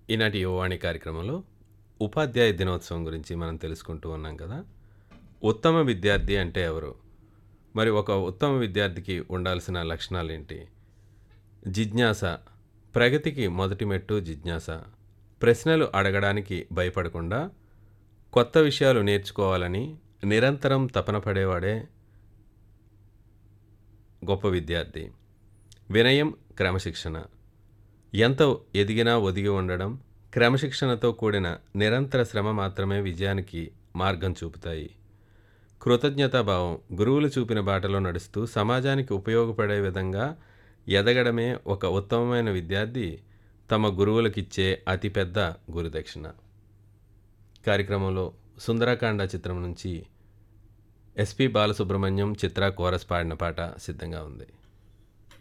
ఈనాటి యువవాణి కార్యక్రమంలో ఉపాధ్యాయ దినోత్సవం గురించి మనం తెలుసుకుంటూ ఉన్నాం కదా ఉత్తమ విద్యార్థి అంటే ఎవరు మరి ఒక ఉత్తమ విద్యార్థికి ఉండాల్సిన లక్షణాలు ఏంటి జిజ్ఞాస ప్రగతికి మొదటి మెట్టు జిజ్ఞాస ప్రశ్నలు అడగడానికి భయపడకుండా కొత్త విషయాలు నేర్చుకోవాలని నిరంతరం తపన పడేవాడే గొప్ప విద్యార్థి వినయం క్రమశిక్షణ ఎంత ఎదిగినా ఒదిగి ఉండడం క్రమశిక్షణతో కూడిన నిరంతర శ్రమ మాత్రమే విజయానికి మార్గం చూపుతాయి కృతజ్ఞతాభావం గురువులు చూపిన బాటలో నడుస్తూ సమాజానికి ఉపయోగపడే విధంగా ఎదగడమే ఒక ఉత్తమమైన విద్యార్థి తమ గురువులకిచ్చే అతిపెద్ద గురుదక్షిణ కార్యక్రమంలో సుందరకాండ చిత్రం నుంచి ఎస్పి బాలసుబ్రహ్మణ్యం చిత్ర కోరస్ పాడిన పాట సిద్ధంగా ఉంది